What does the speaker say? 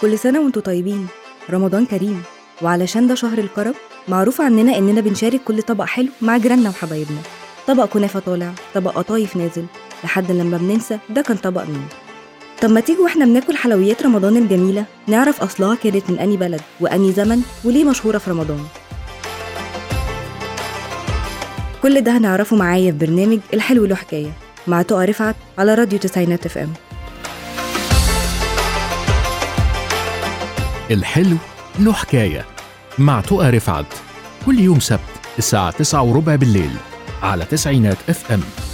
كل سنة وانتوا طيبين رمضان كريم وعلشان ده شهر الكرم معروف عننا إننا بنشارك كل طبق حلو مع جيراننا وحبايبنا طبق كنافة طالع طبق قطايف نازل لحد لما بننسى ده كان طبق مين طب ما تيجوا واحنا بناكل حلويات رمضان الجميلة نعرف أصلها كانت من أني بلد وأني زمن وليه مشهورة في رمضان كل ده هنعرفه معايا في برنامج الحلو له حكاية مع تقى رفعت على راديو تسعينات اف ام الحلو له حكاية مع تقى رفعت كل يوم سبت الساعة تسعة وربع بالليل على تسعينات اف ام